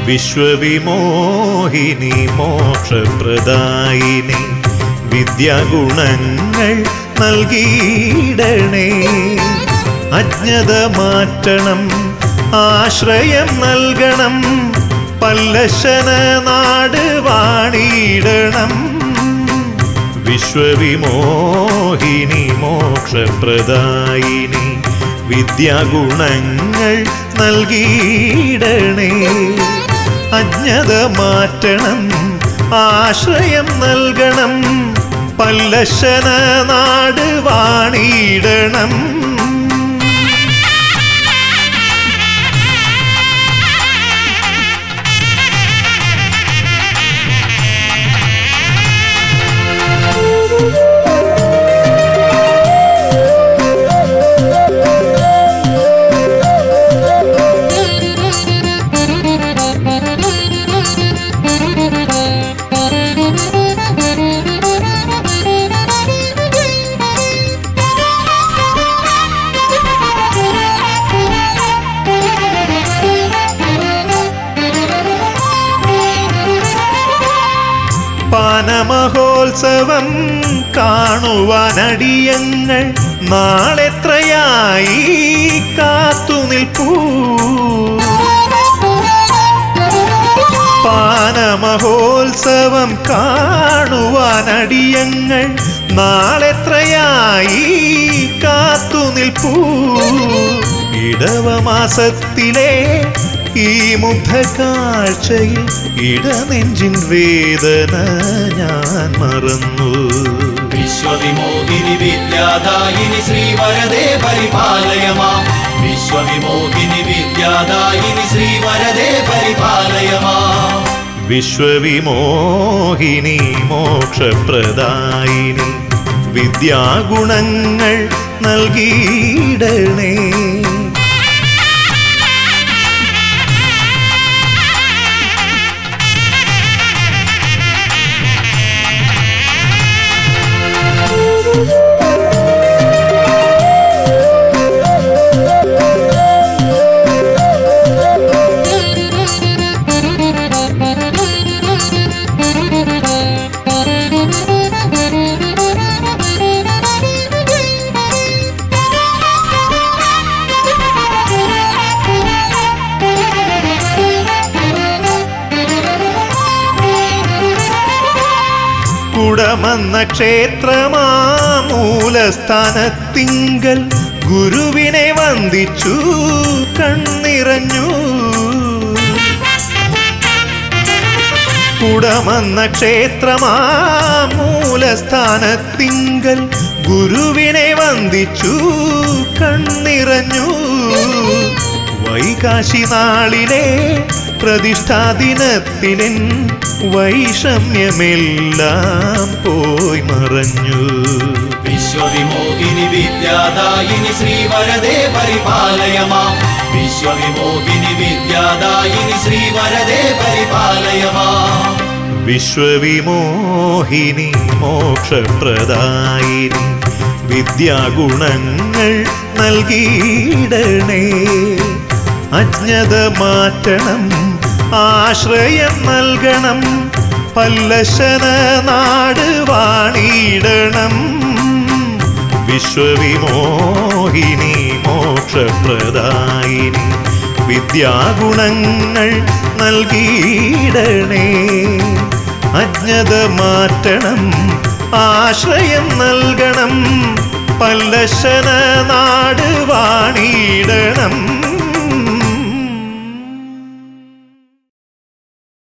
വിശ്വവിമോഹിനി മോക്ഷപ്രദായിനി വിദ്യാഗുണങ്ങൾ നൽകിയിടണേ അജ്ഞത മാറ്റണം ആശ്രയം നൽകണം പല്ലശന നാട് വാണിയിടണം വിശ്വവിമോഹിനി മോക്ഷപ്രദായിനി വിദ്യാഗുണങ്ങൾ നൽകിയിടണേ അജ്ഞത മാറ്റണം ആശ്രയം നൽകണം പല്ലശന നാട് വാണിയിടണം പാനമഹോത്സവം കാണുവാനടിയങ്ങൾ നാളെത്രയായി കാത്തു നിൽപ്പൂ പാനമഹോത്സവം കാണുവാനടിയങ്ങൾ നാളെത്രയായി കാത്തു നിൽപ്പൂ ഇടവമാസത്തിലെ ഈ മുഗ്ധ കാഴ്ചയിൽ ഇടനെഞ്ചിൻ വേദന ഞാൻ മറന്നു വിശ്വവിമോഹിനി വിദ്യാദായിനി ശ്രീവരദേ പരിപാലയമാം വിശ്വവിമോഹിനി വിദ്യാദായിനി ശ്രീവരദേ പരിപാലയമാം വിശ്വവിമോഹിനി മോക്ഷപ്രദായിനി വിദ്യാഗുണങ്ങൾ നൽകിയിടണേ കുടമെന്ന ക്ഷേത്രമാമൂലസ്ഥാനത്തിങ്കൽ ഗുരുവിനെ വന്ദിച്ചു കണ്ണിറഞ്ഞു കുടമെന്ന ക്ഷേത്രമാമൂലസ്ഥാനത്തിങ്കൽ ഗുരുവിനെ വന്ദിച്ചു കണ്ണിറഞ്ഞു വൈകാശി നാളിലെ പ്രതിഷ്ഠാദിനത്തിലെൻ വൈഷമ്യമെല്ലാം പോയി മറഞ്ഞു വിശ്വവിമോഹിനി വിദ്യാദായിനി ശ്രീവരദേ പരിപാലയമാം വിശ്വവിമോഹിനി വിദ്യാദായിനി ശ്രീവരദേ പരിപാലയമാം വിശ്വവിമോഹിനി മോക്ഷപ്രദായിനി വിദ്യാഗുണങ്ങൾ നൽകിയിടണേ അജ്ഞത മാറ്റണം ആശ്രയം നൽകണം പല്ലശന നാട് വാണിയിടണം വിശ്വവിമോഹിനി മോക്ഷപ്രദായിനി വിദ്യാഗുണങ്ങൾ നൽകിയിടണേ അജ്ഞത മാറ്റണം ആശ്രയം നൽകണം പല്ലശന നാട് വാണിയിടണം